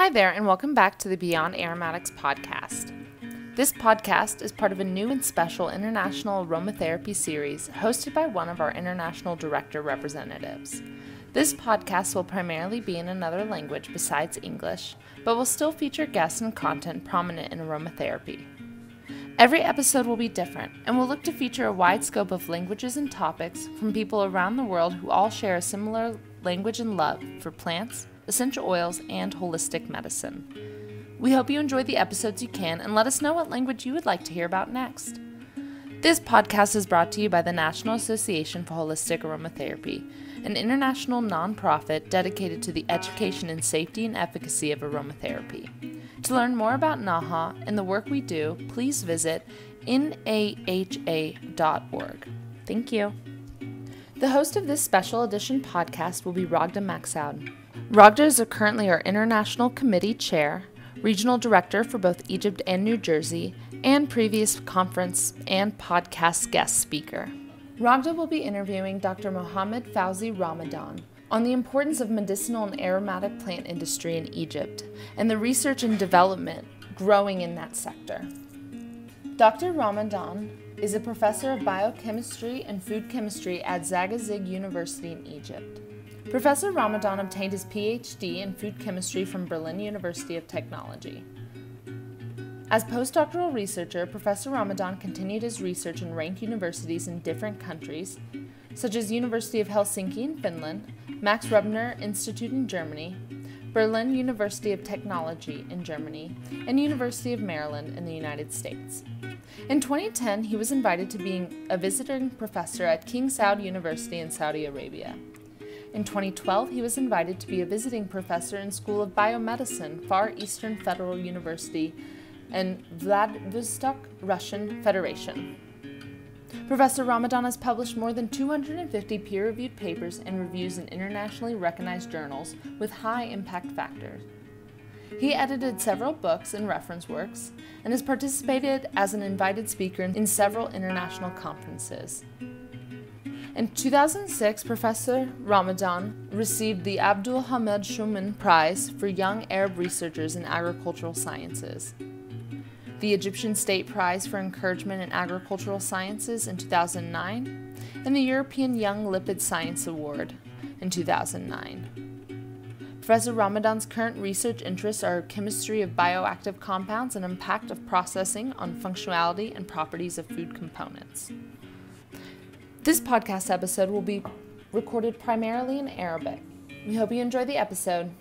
Hi there, and welcome back to the Beyond Aromatics podcast. This podcast is part of a new and special international aromatherapy series hosted by one of our international director representatives. This podcast will primarily be in another language besides English, but will still feature guests and content prominent in aromatherapy. Every episode will be different, and will look to feature a wide scope of languages and topics from people around the world who all share a similar language and love for plants, essential oils, and holistic medicine. We hope you enjoy the episodes you can and let us know what language you would like to hear about next. This podcast is brought to you by the National Association for Holistic Aromatherapy, an international nonprofit dedicated to the education and safety and efficacy of aromatherapy. To learn more about NAHA and the work we do, please visit naha.org. Thank you. The host of this special edition podcast will be Ragda Maxoud. Ragda is currently our International Committee Chair, Regional Director for both Egypt and New Jersey, and previous conference and podcast guest speaker. Ragda will be interviewing Dr. Mohammed Fauzi Ramadan on the importance of medicinal and aromatic plant industry in Egypt and the research and development growing in that sector. Dr. Ramadan is a professor of biochemistry and food chemistry at Zagazig University in Egypt. Professor Ramadan obtained his PhD in food chemistry from Berlin University of Technology. As postdoctoral researcher, Professor Ramadan continued his research in ranked universities in different countries, such as University of Helsinki in Finland, Max Rubner Institute in Germany, Berlin University of Technology in Germany, and University of Maryland in the United States. In 2010, he was invited to be a visiting professor at King Saud University in Saudi Arabia. In 2012, he was invited to be a visiting professor in School of Biomedicine, Far Eastern Federal University, and Vladivostok Russian Federation. Professor Ramadan has published more than 250 peer reviewed papers and reviews in internationally recognized journals with high impact factors. He edited several books and reference works and has participated as an invited speaker in several international conferences. In 2006, Professor Ramadan received the Abdul Hamid Shuman Prize for Young Arab Researchers in Agricultural Sciences, the Egyptian State Prize for Encouragement in Agricultural Sciences in 2009, and the European Young Lipid Science Award in 2009. Professor Ramadan's current research interests are chemistry of bioactive compounds and impact of processing on functionality and properties of food components. This podcast episode will be recorded primarily in Arabic. We hope you enjoy the episode.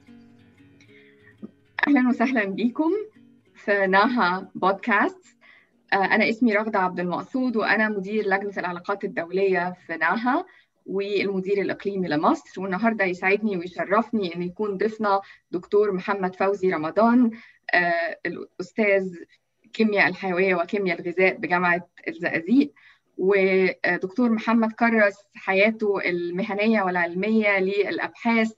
أهلا وسهلا بكم في ناها بودكاست أنا اسمي رغدة عبد المقصود وأنا مدير لجنة العلاقات الدولية في ناها والمدير الإقليمي لمصر والنهاردة يسعدني ويشرفني أن يكون ضيفنا دكتور محمد فوزي رمضان الأستاذ كيمياء الحيوية وكيمياء الغذاء بجامعة الزقازيق ودكتور محمد كرس حياته المهنية والعلمية للأبحاث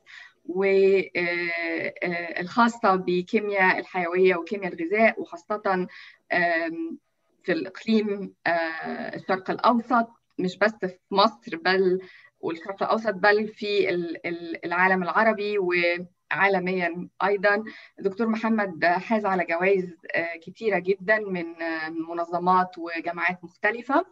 والخاصة بكيمياء الحيوية وكيمياء الغذاء وخاصة في الإقليم الشرق الأوسط مش بس في مصر بل والشرق الأوسط بل في العالم العربي وعالميا أيضا دكتور محمد حاز على جوائز كتيرة جدا من منظمات وجامعات مختلفة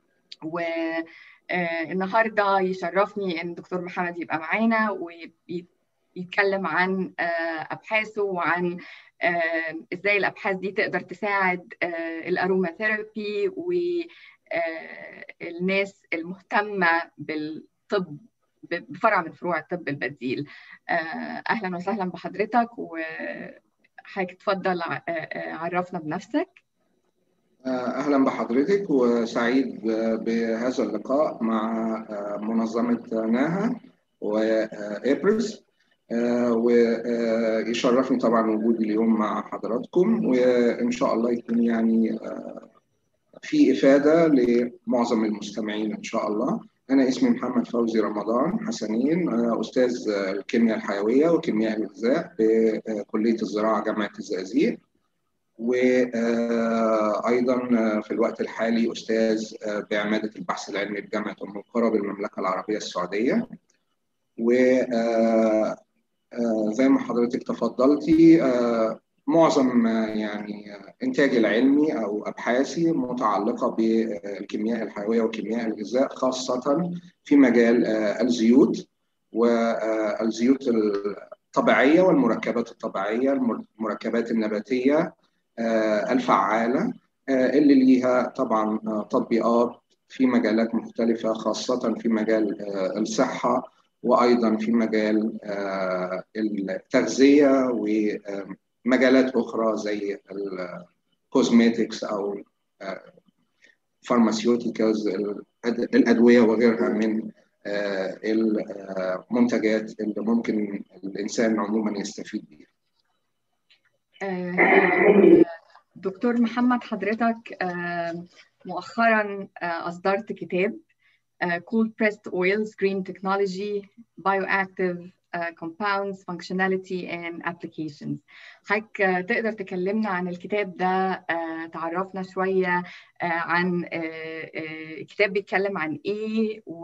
والنهارده يشرفني ان الدكتور محمد يبقى معانا ويتكلم عن ابحاثه وعن ازاي الابحاث دي تقدر تساعد الاروما ثيرابي والناس المهتمه بالطب بفرع من فروع الطب البديل اهلا وسهلا بحضرتك وحضرتك تفضل عرفنا بنفسك اهلا بحضرتك وسعيد بهذا اللقاء مع منظمه ناها وابرز ويشرفني طبعا وجودي اليوم مع حضراتكم وان شاء الله يكون يعني في افاده لمعظم المستمعين ان شاء الله انا اسمي محمد فوزي رمضان حسنين استاذ الكيمياء الحيويه وكيمياء الغذاء بكليه الزراعه جامعه الزقازيق وايضا في الوقت الحالي استاذ بعماده البحث العلمي بجامعه ام القرى بالمملكه العربيه السعوديه و زي ما حضرتك تفضلتي معظم يعني انتاجي العلمي او ابحاثي متعلقه بالكيمياء الحيويه وكيمياء الغذاء خاصه في مجال الزيوت والزيوت الطبيعيه والمركبات الطبيعيه المركبات النباتيه الفعاله اللي ليها طبعا تطبيقات في مجالات مختلفه خاصه في مجال الصحه وايضا في مجال التغذيه ومجالات اخرى زي الكوزماتكس او فارماسيوتيكالز الادويه وغيرها من المنتجات اللي ممكن الانسان عموما يستفيد بيها. دكتور محمد حضرتك مؤخرا اصدرت كتاب cold pressed oils green technology bioactive compounds functionality and applications حضرتك تقدر تكلمنا عن الكتاب ده تعرفنا شوية عن الكتاب بيتكلم عن ايه و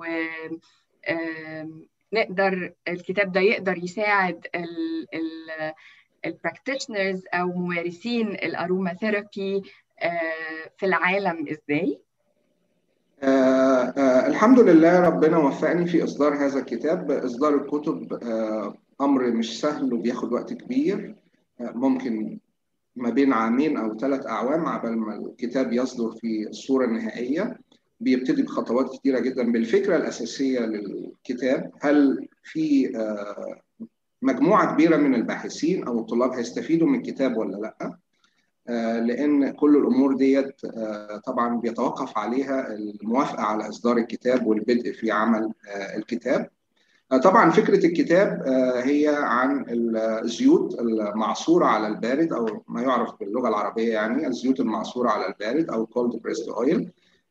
نقدر الكتاب ده يقدر يساعد ال ال البراكتيشنرز او ممارسين الاروما ثيرابي في العالم ازاي؟ آه آه الحمد لله ربنا وفقني في اصدار هذا الكتاب اصدار الكتب آه امر مش سهل وبياخد وقت كبير ممكن ما بين عامين او ثلاث اعوام عبال ما الكتاب يصدر في الصوره النهائيه بيبتدي بخطوات كتيره جدا بالفكره الاساسيه للكتاب هل في مجموعه كبيره من الباحثين او الطلاب هيستفيدوا من الكتاب ولا لا لان كل الامور ديت طبعا بيتوقف عليها الموافقه على اصدار الكتاب والبدء في عمل الكتاب طبعا فكره الكتاب هي عن الزيوت المعصوره على البارد او ما يعرف باللغه العربيه يعني الزيوت المعصوره على البارد او كولد بريست اويل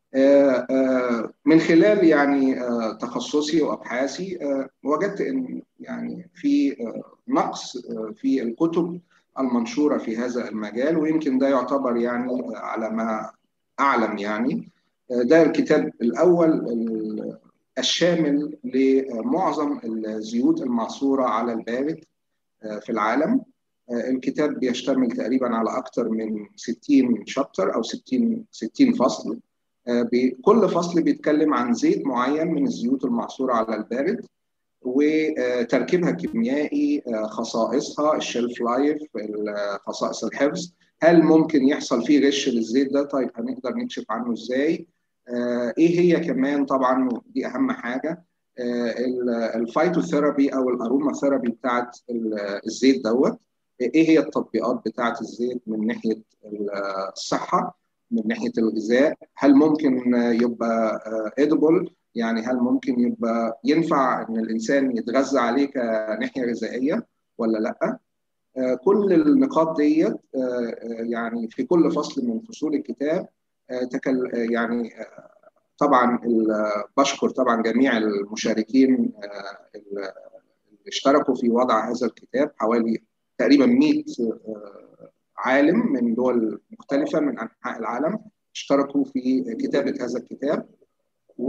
من خلال يعني تخصصي وابحاثي وجدت ان يعني في نقص في الكتب المنشوره في هذا المجال ويمكن ده يعتبر يعني على ما اعلم يعني ده الكتاب الاول الشامل لمعظم الزيوت المعصوره على البارد في العالم الكتاب بيشتمل تقريبا على اكثر من 60 شابتر او 60 60 فصل كل فصل بيتكلم عن زيت معين من الزيوت المعصوره على البارد وتركيبها الكيميائي خصائصها الشيلف لايف خصائص الحفظ هل ممكن يحصل فيه غش للزيت ده طيب هنقدر نكشف عنه ازاي ايه هي كمان طبعا دي اهم حاجه الفايتوثيرابي او الاروما ثيرابي بتاعت الزيت دوت ايه هي التطبيقات بتاعت الزيت من ناحيه الصحه من ناحيه الغذاء هل ممكن يبقى ادبل يعني هل ممكن يبقى ينفع ان الانسان يتغذى عليه كناحيه غذائيه ولا لا كل النقاط ديت يعني في كل فصل من فصول الكتاب تكل يعني طبعا بشكر طبعا جميع المشاركين اللي اشتركوا في وضع هذا الكتاب حوالي تقريبا 100 عالم من دول مختلفة من أنحاء العالم اشتركوا في كتابة هذا الكتاب و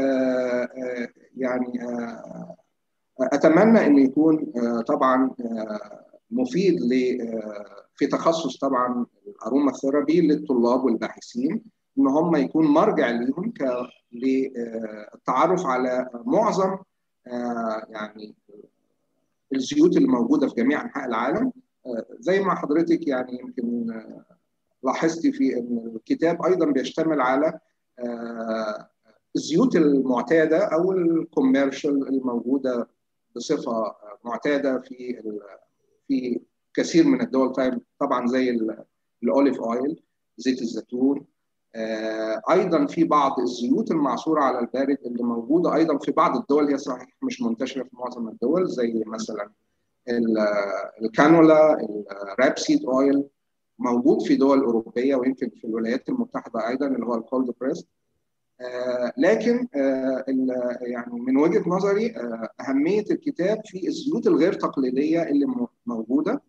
يعني أتمنى أن يكون طبعا مفيد في تخصص طبعا الاروما ثيرابي للطلاب والباحثين ان هم يكون مرجع ليهم للتعرف على معظم يعني الزيوت اللي موجوده في جميع انحاء العالم زي ما حضرتك يعني يمكن لاحظتي في ان الكتاب ايضا بيشتمل على الزيوت المعتاده او الكوميرشال الموجوده بصفه معتاده في في كثير من الدول طبعا زي الاوليف اويل زيت الزيتون ايضا في بعض الزيوت المعصوره على البارد اللي موجوده ايضا في بعض الدول هي صحيح مش منتشره في معظم الدول زي مثلا الكانولا الرابسيد اويل موجود في دول اوروبيه ويمكن في الولايات المتحده ايضا اللي هو الكولد بريست لكن يعني من وجهه نظري اهميه الكتاب في الزيوت الغير تقليديه اللي موجوده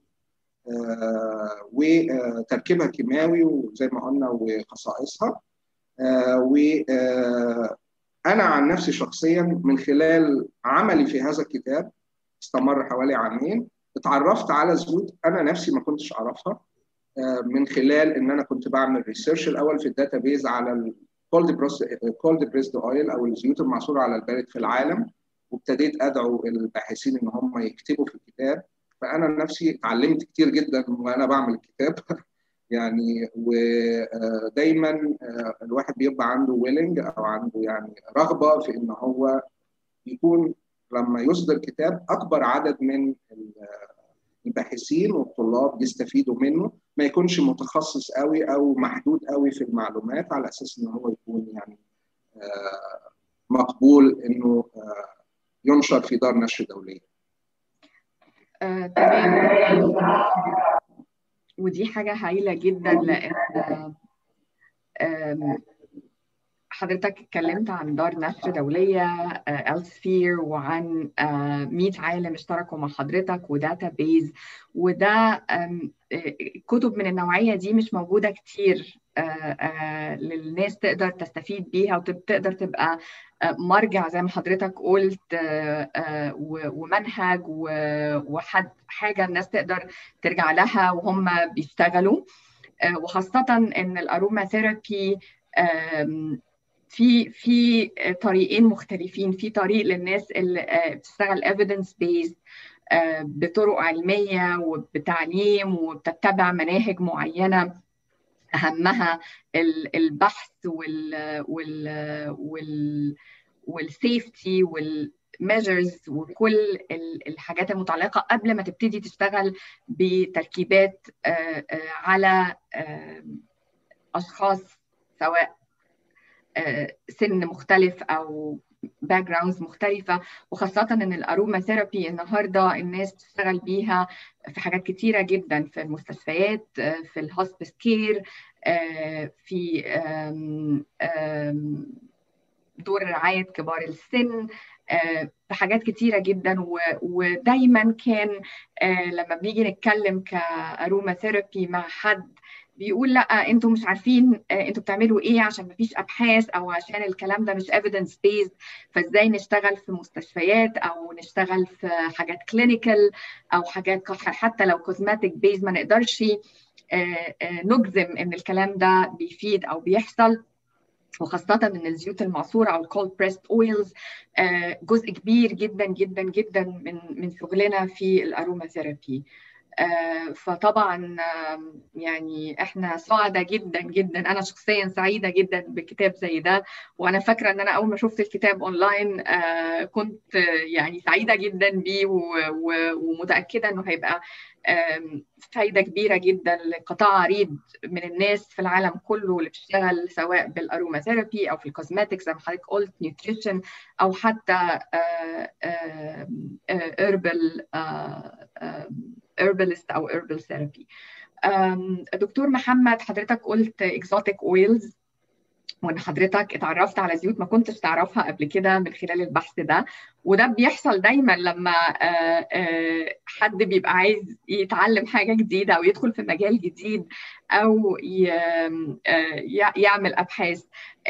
وتركيبها الكيماوي وزي ما قلنا وخصائصها وانا عن نفسي شخصيا من خلال عملي في هذا الكتاب استمر حوالي عامين اتعرفت على زيوت انا نفسي ما كنتش اعرفها من خلال ان انا كنت بعمل ريسيرش الاول في الداتابيز على الكولد كولد بريسد اويل او الزيوت المعصوره على البارد في العالم وابتديت ادعو الباحثين ان هم يكتبوا في الكتاب فانا نفسي اتعلمت كتير جدا وانا بعمل الكتاب يعني ودايما الواحد بيبقى عنده ويلنج او عنده يعني رغبه في ان هو يكون لما يصدر كتاب اكبر عدد من الباحثين والطلاب يستفيدوا منه ما يكونش متخصص قوي او محدود قوي في المعلومات على اساس ان هو يكون يعني مقبول انه ينشر في دار نشر دوليه. آه، تمام ودي حاجة هايلة جدا لأن حضرتك اتكلمت عن دار نشر دولية ألسفير وعن 100 عالم اشتركوا مع حضرتك وداتا بيز وده كتب من النوعية دي مش موجودة كتير للناس تقدر تستفيد بيها وتقدر تبقى مرجع زي ما حضرتك قلت ومنهج وحد حاجة الناس تقدر ترجع لها وهم بيشتغلوا وخاصة إن الأروما ثيرابي في في طريقين مختلفين في طريق للناس اللي بتشتغل evidence based بطرق علميه وبتعليم وبتتبع مناهج معينه اهمها البحث وال وال وال والسيفتي والميجرز وكل الحاجات المتعلقه قبل ما تبتدي تشتغل بتركيبات على اشخاص سواء سن مختلف او باك جراوندز مختلفة وخاصة إن الأروما ثيرابي النهاردة الناس بتشتغل بيها في حاجات كتيرة جدا في المستشفيات في الهوسبيس كير في دور رعاية كبار السن في حاجات كتيرة جدا ودايما كان لما بنيجي نتكلم كأروما ثيرابي مع حد بيقول لا انتوا مش عارفين انتوا بتعملوا ايه عشان مفيش ابحاث او عشان الكلام ده مش evidence based فازاي نشتغل في مستشفيات او نشتغل في حاجات كلينيكال او حاجات حتى لو كوزماتيك بيز ما نقدرش نجزم ان الكلام ده بيفيد او بيحصل وخاصة من الزيوت المعصورة أو الكولد بريست أويلز جزء كبير جدا جدا جدا من من شغلنا في الأروما ثيرابي آه فطبعا آه يعني احنا سعداء جدا جدا انا شخصيا سعيده جدا بكتاب زي ده وانا فاكره ان انا اول ما شفت الكتاب اونلاين آه كنت يعني سعيده جدا بيه ومتاكده انه هيبقى فايده كبيره جدا لقطاع عريض من الناس في العالم كله اللي بتشتغل سواء بالاروما ثيرابي او في الكوزماتكس زي ما حضرتك قلت نيوتريشن او حتى هيربل herbalist او herbal therapy دكتور محمد حضرتك قلت exotic oils وان حضرتك اتعرفت على زيوت ما كنتش تعرفها قبل كده من خلال البحث ده وده بيحصل دايما لما حد بيبقى عايز يتعلم حاجه جديده او يدخل في مجال جديد او يعمل ابحاث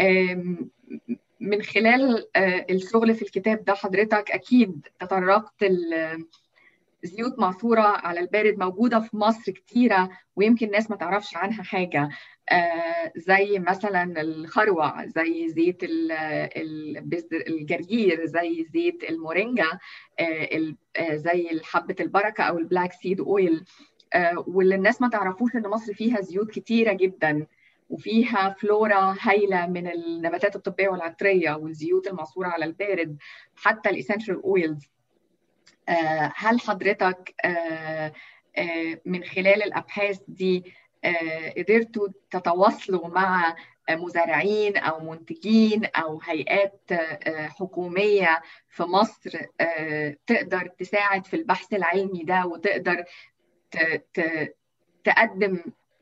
من خلال الشغل في الكتاب ده حضرتك اكيد تطرقت زيوت معصورة على البارد موجودة في مصر كتيرة ويمكن الناس ما تعرفش عنها حاجة آه زي مثلا الخروع زي زيت الجرجير زي زيت المورينجا آه زي حبة البركة أو البلاك سيد أويل آه واللي الناس ما تعرفوش إن مصر فيها زيوت كتيرة جدا وفيها فلورا هايله من النباتات الطبيه والعطريه والزيوت المعصوره على البارد حتى الاسنشال اويلز هل حضرتك من خلال الابحاث دي قدرتوا تتواصلوا مع مزارعين او منتجين او هيئات حكوميه في مصر تقدر تساعد في البحث العلمي ده وتقدر تقدم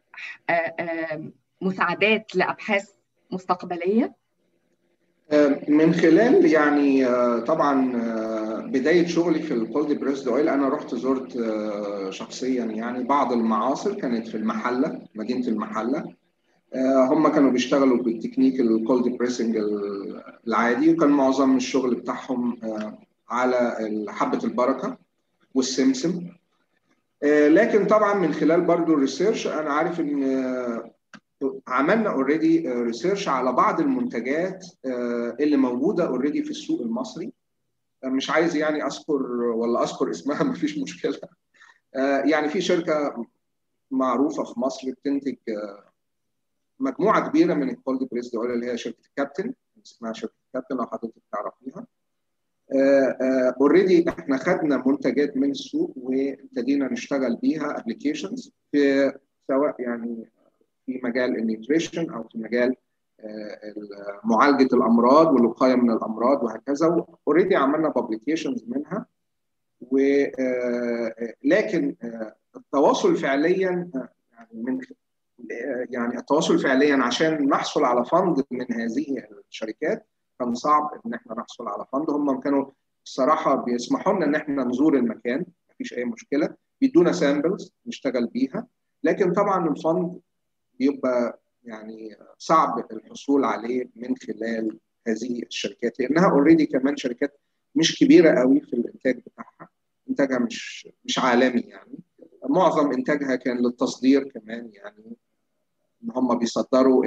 مساعدات لابحاث مستقبليه؟ من خلال يعني طبعا بدايه شغلي في الكولد بريسد اويل انا رحت زرت شخصيا يعني بعض المعاصر كانت في المحله مدينه المحله هم كانوا بيشتغلوا بالتكنيك الكولد بريسنج العادي وكان معظم الشغل بتاعهم على حبه البركه والسمسم لكن طبعا من خلال برضو الريسيرش انا عارف ان عملنا اوريدي ريسيرش على بعض المنتجات اللي موجوده اوريدي في السوق المصري مش عايز يعني اذكر ولا اذكر اسمها مفيش مشكله يعني في شركه معروفه في مصر بتنتج مجموعه كبيره من الكولد بريس اويل اللي هي شركه كابتن اسمها شركه كابتن لو حضرتك تعرفيها اوريدي uh, uh, احنا خدنا منتجات من السوق وابتدينا نشتغل بيها ابلكيشنز في سواء يعني في مجال النيوتريشن او في مجال uh, معالجه الامراض والوقايه من الامراض وهكذا اوريدي عملنا بابليكيشنز منها و لكن التواصل فعليا يعني من يعني التواصل فعليا عشان نحصل على فند من هذه الشركات كان صعب ان احنا نحصل على فند هم كانوا الصراحه بيسمحوا لنا ان احنا نزور المكان مفيش اي مشكله بيدونا سامبلز نشتغل بيها لكن طبعا الفند بيبقى يعني صعب الحصول عليه من خلال هذه الشركات لانها اوريدي كمان شركات مش كبيره قوي في الانتاج بتاعها انتاجها مش مش عالمي يعني معظم انتاجها كان للتصدير كمان يعني ان هم بيصدروا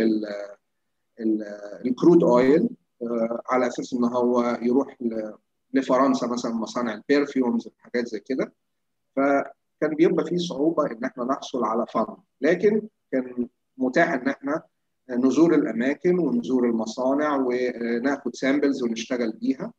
الكرود اويل على اساس ان هو يروح لفرنسا مثلا مصانع البرفيومز حاجات زي كده فكان بيبقى فيه صعوبه ان احنا نحصل على فند لكن كان متاح ان احنا نزور الاماكن ونزور المصانع وناخد سامبلز ونشتغل بيها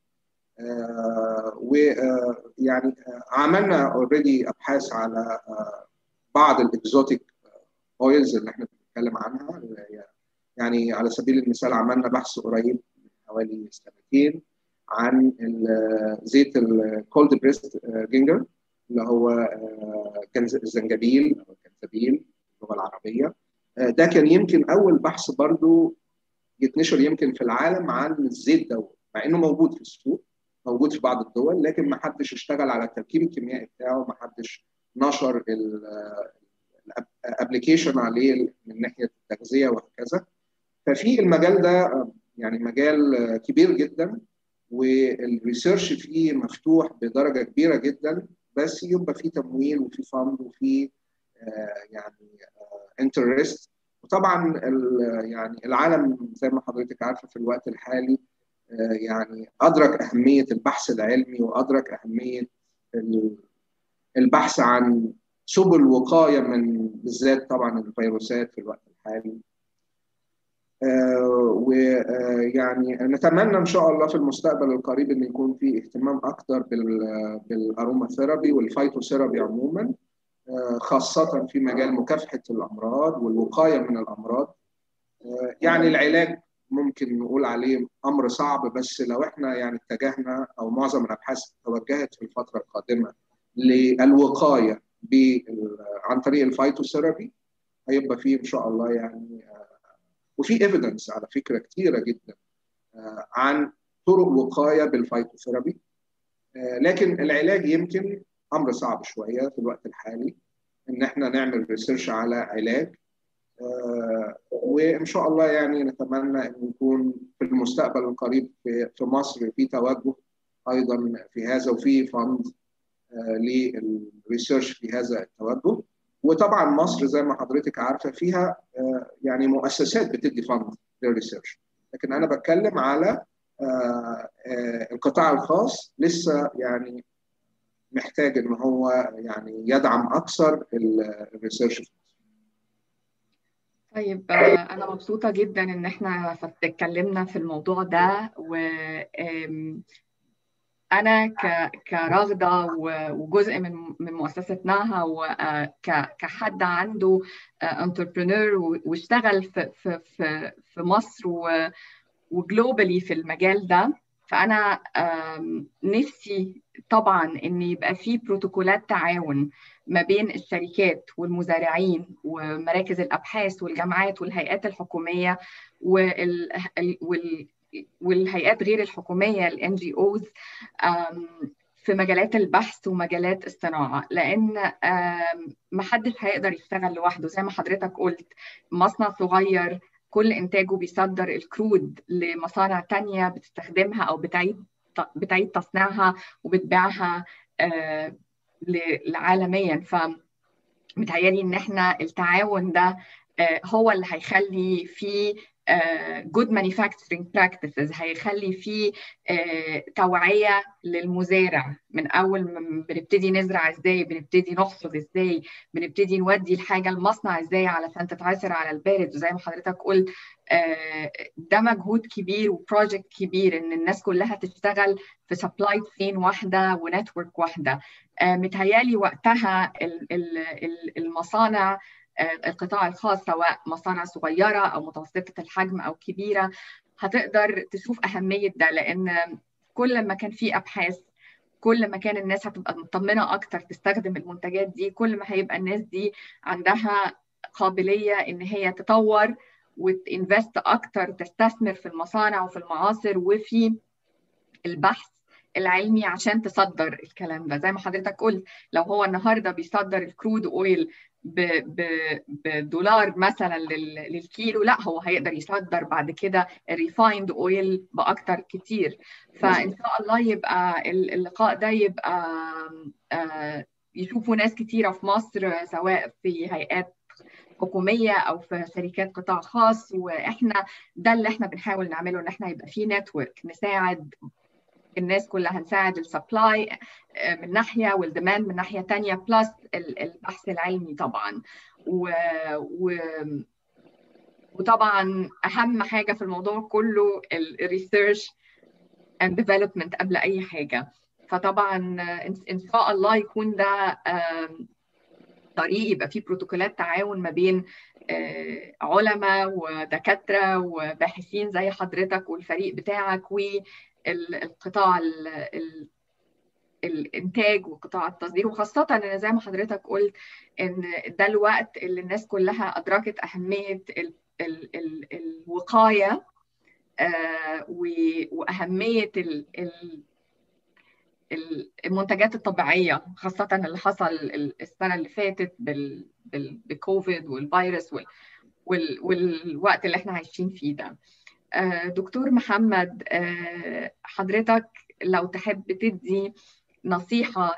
ويعني عملنا اوريدي ابحاث على بعض الاكزوتيك اويلز اللي احنا بنتكلم عنها يعني على سبيل المثال عملنا بحث قريب من حوالي سنتين عن زيت الكولد بريست جينجر اللي هو الزنجبيل او الجنزبيل باللغه العربيه ده كان يمكن اول بحث برضو يتنشر يمكن في العالم عن الزيت ده مع انه موجود في السوق موجود في بعض الدول لكن ما حدش اشتغل على التركيب الكيميائي بتاعه ما حدش نشر الابلكيشن عليه من ناحيه التغذيه وهكذا ففي المجال ده يعني مجال كبير جدا والريسيرش فيه مفتوح بدرجه كبيره جدا بس يبقى فيه تمويل وفي فند وفي يعني انترست وطبعا يعني العالم زي ما حضرتك عارفه في الوقت الحالي يعني ادرك اهميه البحث العلمي وادرك اهميه البحث عن سبل وقايه من بالذات طبعا الفيروسات في الوقت الحالي ويعني نتمنى ان شاء الله في المستقبل القريب ان يكون في اهتمام اكثر بالاروما ثيرابي والفايتوثيرابي عموما خاصه في مجال مكافحه الامراض والوقايه من الامراض يعني العلاج ممكن نقول عليه امر صعب بس لو احنا يعني اتجهنا او معظم الابحاث توجهت في الفتره القادمه للوقايه عن طريق الفايتوثيرابي هيبقى فيه ان شاء الله يعني وفي ايفيدنس على فكره كثيره جدا عن طرق وقايه بالفايتوثيرابي لكن العلاج يمكن امر صعب شويه في الوقت الحالي ان احنا نعمل ريسيرش على علاج وان شاء الله يعني نتمنى ان يكون في المستقبل القريب في مصر في توجه ايضا في هذا وفي فند للريسيرش في هذا التوجه وطبعا مصر زي ما حضرتك عارفه فيها يعني مؤسسات بتدي فند للريسيرش لكن انا بتكلم على القطاع الخاص لسه يعني محتاج ان هو يعني يدعم اكثر الريسيرش في مصر طيب انا مبسوطه جدا ان احنا اتكلمنا في الموضوع ده و انا كراغده وجزء من من مؤسسه ناها وكحد عنده انتربرينور واشتغل في في في في مصر وجلوبالي في المجال ده فانا نفسي طبعا ان يبقى في بروتوكولات تعاون ما بين الشركات والمزارعين ومراكز الابحاث والجامعات والهيئات الحكوميه وال والهيئات غير الحكوميه الان جي اوز في مجالات البحث ومجالات الصناعه لان ما حدش هيقدر يشتغل لوحده زي ما حضرتك قلت مصنع صغير كل انتاجه بيصدر الكرود لمصانع تانية بتستخدمها او بتعيد بتعيد تصنيعها وبتبيعها عالميا ف متهيألي ان احنا التعاون ده هو اللي هيخلي في جود مانيفاكتشرنج براكتسز هيخلي في توعيه للمزارع من اول ما بنبتدي نزرع ازاي بنبتدي نحصد ازاي بنبتدي نودي الحاجه المصنع ازاي علشان تتعثر على البارد وزي ما حضرتك قلت ده مجهود كبير وبروجكت كبير ان الناس كلها تشتغل في سبلاي تشين واحده ونتورك واحده متهيالي وقتها المصانع القطاع الخاص سواء مصانع صغيره او متوسطه الحجم او كبيره هتقدر تشوف اهميه ده لان كل ما كان في ابحاث كل ما كان الناس هتبقى مطمنه اكتر تستخدم المنتجات دي كل ما هيبقى الناس دي عندها قابليه ان هي تطور وتنفست اكتر تستثمر في المصانع وفي المعاصر وفي البحث العلمي عشان تصدر الكلام ده زي ما حضرتك قلت لو هو النهارده بيصدر الكرود اويل بدولار مثلا للكيلو لا هو هيقدر يصدر بعد كده الريفايند اويل باكتر كتير فان شاء الله يبقى اللقاء ده يبقى يشوفوا ناس كتيره في مصر سواء في هيئات حكوميه او في شركات قطاع خاص واحنا ده اللي احنا بنحاول نعمله ان احنا يبقى في نتورك نساعد الناس كلها هنساعد السبلاي من ناحيه والديماند من ناحيه ثانيه بلس البحث العلمي طبعا و, و وطبعا اهم حاجه في الموضوع كله الريسيرش اند ديفلوبمنت قبل اي حاجه فطبعا ان شاء الله يكون ده طريق يبقى فيه بروتوكولات تعاون ما بين علماء ودكاتره وباحثين زي حضرتك والفريق بتاعك والقطاع الانتاج وقطاع التصدير وخاصه ان زي ما حضرتك قلت ان ده الوقت اللي الناس كلها ادركت اهميه ال ال ال الوقايه واهميه ال المنتجات الطبيعيه خاصه اللي حصل السنه اللي فاتت بالكوفيد والفيروس والوقت اللي احنا عايشين فيه ده دكتور محمد حضرتك لو تحب تدي نصيحه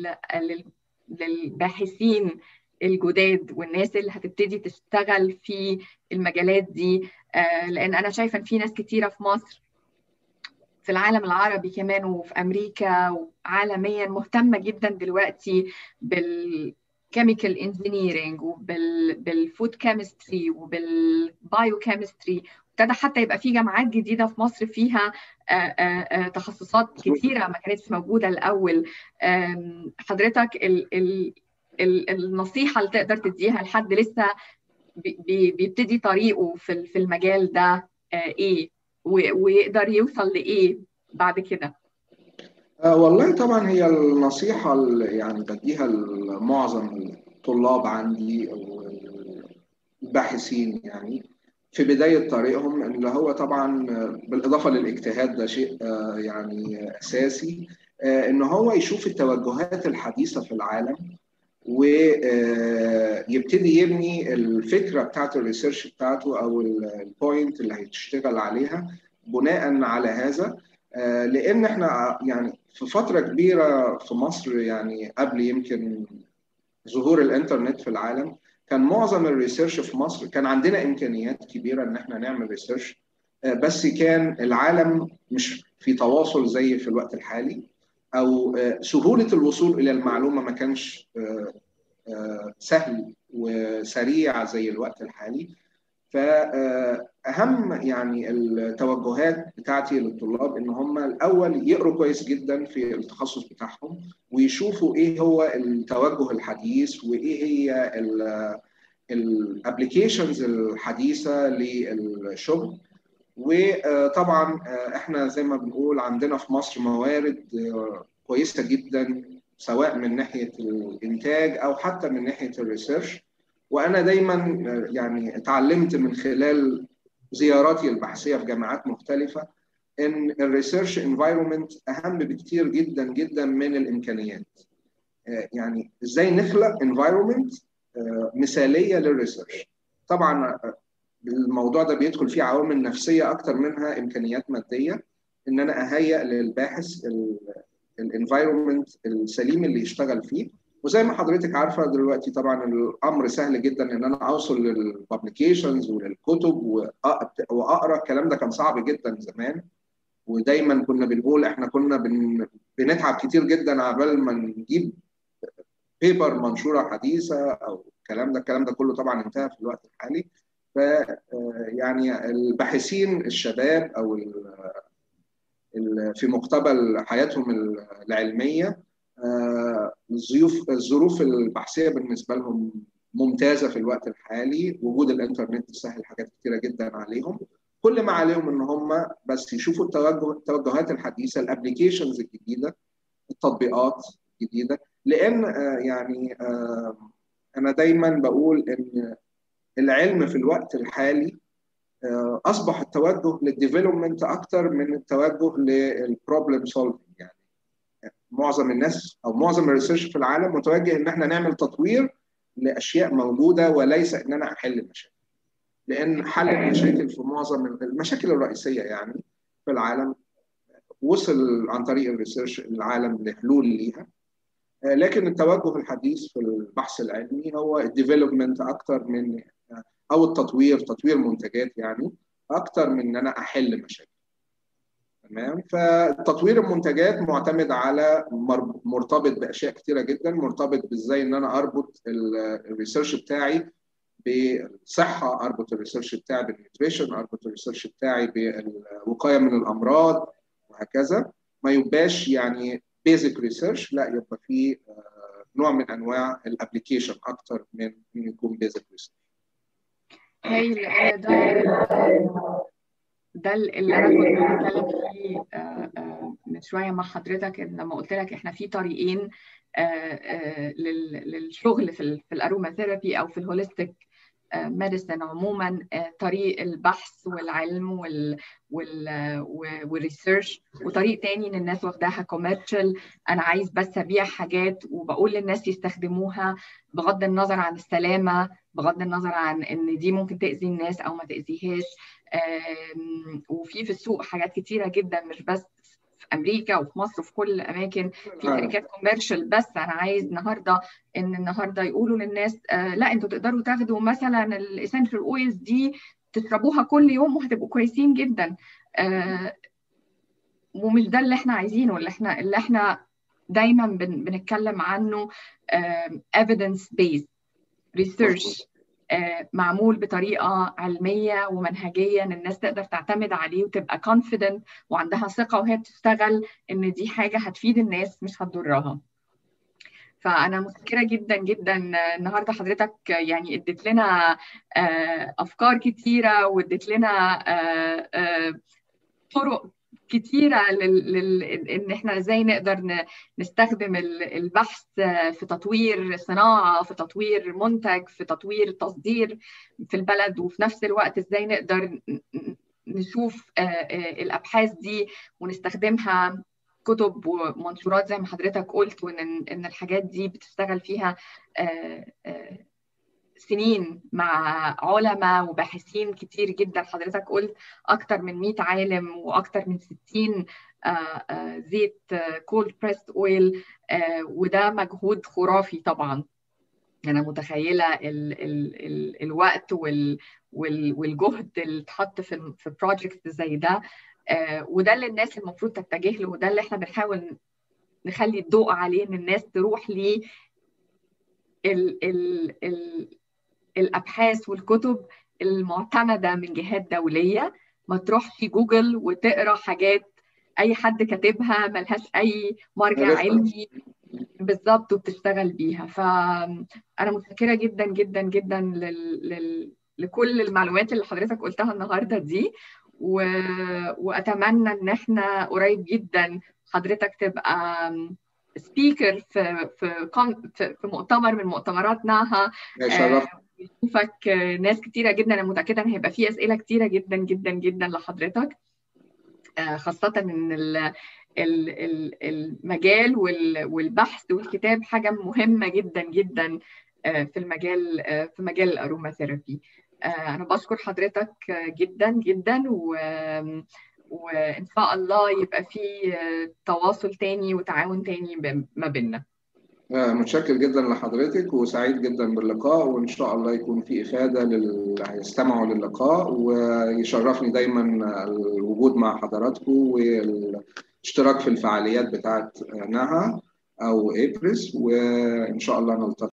للباحثين الجداد والناس اللي هتبتدي تشتغل في المجالات دي لان انا شايفه ان في ناس كتيره في مصر في العالم العربي كمان وفي امريكا وعالميا مهتمه جدا دلوقتي بالكيميكال انجينيرنج وبالفود كيمستري وبالبايو كيمستري ابتدى حتى يبقى في جامعات جديده في مصر فيها تخصصات كثيره ما كانتش موجوده الاول حضرتك ال ال ال النصيحه اللي تقدر تديها لحد لسه بيبتدي طريقه في في المجال ده ايه ويقدر يوصل لايه بعد كده أه والله طبعا هي النصيحه اللي يعني بديها لمعظم الطلاب عندي او الباحثين يعني في بداية طريقهم اللي هو طبعا بالإضافة للاجتهاد ده شيء يعني أساسي إن هو يشوف التوجهات الحديثة في العالم ويبتدي يبني الفكرة بتاعت الريسيرش بتاعته أو البوينت اللي هيشتغل عليها بناء على هذا لأن إحنا يعني في فترة كبيرة في مصر يعني قبل يمكن ظهور الإنترنت في العالم كان معظم الريسيرش في مصر كان عندنا امكانيات كبيره ان احنا نعمل ريسيرش بس كان العالم مش في تواصل زي في الوقت الحالي او سهوله الوصول الى المعلومه ما كانش سهل وسريع زي الوقت الحالي فاهم يعني التوجهات بتاعتي للطلاب ان هم الاول يقروا كويس جدا في التخصص بتاعهم ويشوفوا ايه هو التوجه الحديث وايه هي الابلكيشنز الحديثه للشغل وطبعا احنا زي ما بنقول عندنا في مصر موارد كويسه جدا سواء من ناحيه الانتاج او حتى من ناحيه الريسيرش وانا دايما يعني اتعلمت من خلال زياراتي البحثيه في جامعات مختلفه ان الريسيرش انفايرمنت اهم بكتير جدا جدا من الامكانيات يعني ازاي نخلق انفايرمنت مثاليه للريسيرش طبعا الموضوع ده بيدخل فيه عوامل نفسيه اكتر منها امكانيات ماديه ان انا اهيئ للباحث الانفايرمنت السليم اللي يشتغل فيه وزي ما حضرتك عارفه دلوقتي طبعا الامر سهل جدا ان انا اوصل للببليكيشنز وللكتب واقرا الكلام ده كان صعب جدا زمان ودايما كنا بنقول احنا كنا بن... بنتعب كتير جدا عبال ما نجيب بيبر منشوره حديثه او الكلام ده الكلام ده كله طبعا انتهى في الوقت الحالي ف يعني الباحثين الشباب او في مقتبل حياتهم العلميه الظروف الظروف البحثيه بالنسبه لهم ممتازه في الوقت الحالي وجود الانترنت سهل حاجات كتيره جدا عليهم كل ما عليهم ان هم بس يشوفوا التوجه التوجهات الحديثه الابلكيشنز الجديده التطبيقات الجديده لان يعني انا دايما بقول ان العلم في الوقت الحالي اصبح التوجه للديفلوبمنت اكتر من التوجه للبروبلم سولفنج يعني معظم الناس او معظم الريسيرش في العالم متوجه ان احنا نعمل تطوير لاشياء موجوده وليس ان انا احل مشاكل لان حل المشاكل في معظم المشاكل الرئيسيه يعني في العالم وصل عن طريق الريسيرش العالم لحلول ليها لكن التوجه الحديث في البحث العلمي هو الديفلوبمنت اكتر من او التطوير تطوير منتجات يعني اكتر من ان انا احل مشاكل تمام فتطوير المنتجات معتمد على مرتبط باشياء كتيره جدا مرتبط بازاي ان انا اربط الريسيرش بتاعي بالصحه اربط الريسيرش بتاعي بالنيوتريشن اربط الريسيرش بتاعي بالوقايه من الامراض وهكذا ما يبقاش يعني بيزك ريسيرش لا يبقى في نوع من انواع الابلكيشن اكتر من انه يكون بيزك ريسيرش هايل ده ده اللي انا كنت بتكلم فيه من شويه مع حضرتك لما قلت لك احنا في طريقين للشغل في في الاروماثيرابي او في الهوليستيك ميديسن عموما طريق البحث والعلم وال وال والريسيرش وطريق تاني ان الناس واخداها كوميرشال انا عايز بس ابيع حاجات وبقول للناس يستخدموها بغض النظر عن السلامه بغض النظر عن ان دي ممكن تاذي الناس او ما تاذيهاش وفي في السوق حاجات كتيره جدا مش بس في امريكا وفي مصر وفي كل الاماكن في شركات كوميرشال بس انا عايز النهارده ان النهارده يقولوا للناس آه لا انتوا تقدروا تاخدوا مثلا الاسنشال اويلز دي تشربوها كل يوم وهتبقوا كويسين جدا آه ومش ده اللي احنا عايزينه اللي احنا اللي احنا دايما بن بنتكلم عنه آه evidence based research معمول بطريقه علميه ومنهجيه ان الناس تقدر تعتمد عليه وتبقى كونفيدنت وعندها ثقه وهي بتشتغل ان دي حاجه هتفيد الناس مش هتضرها. فانا متشكره جدا جدا النهارده حضرتك يعني اديت لنا افكار كتيره واديت لنا طرق كتيره لل... لل... ان احنا ازاي نقدر نستخدم البحث في تطوير صناعه في تطوير منتج في تطوير تصدير في البلد وفي نفس الوقت ازاي نقدر نشوف الابحاث دي ونستخدمها كتب ومنشورات زي ما حضرتك قلت وان ان الحاجات دي بتشتغل فيها سنين مع علماء وباحثين كتير جدا حضرتك قلت اكتر من 100 عالم واكتر من 60 زيت كولد بريست اويل وده مجهود خرافي طبعا انا متخيله ال ال ال الوقت وال وال والجهد اللي اتحط في في بروجكت زي ده وده اللي الناس المفروض تتجه له وده اللي احنا بنحاول نخلي الضوء عليه ان الناس تروح ل ال ال ال الابحاث والكتب المعتمده من جهات دوليه ما تروحش جوجل وتقرا حاجات اي حد كاتبها ملهاش اي مرجع علمي بالظبط وبتشتغل بيها فانا متشكره جدا جدا جدا لل... لل... لكل المعلومات اللي حضرتك قلتها النهارده دي و... واتمنى ان احنا قريب جدا حضرتك تبقى سبيكر في في في مؤتمر من مؤتمرات ناها يشوفك ناس كتيرة جدا أنا متأكدة إن هيبقى في أسئلة كتيرة جدا جدا جدا لحضرتك خاصة إن المجال والبحث والكتاب حاجة مهمة جدا جدا في المجال في مجال الأروماثيرابي أنا بشكر حضرتك جدا جدا و وان شاء الله يبقى في تواصل تاني وتعاون تاني ما بيننا متشكر جدا لحضرتك وسعيد جدا باللقاء وان شاء الله يكون في افاده للي هيستمعوا للقاء ويشرفني دايما الوجود مع حضراتكم والاشتراك في الفعاليات بتاعت نهى او ابرس وان شاء الله نلتقي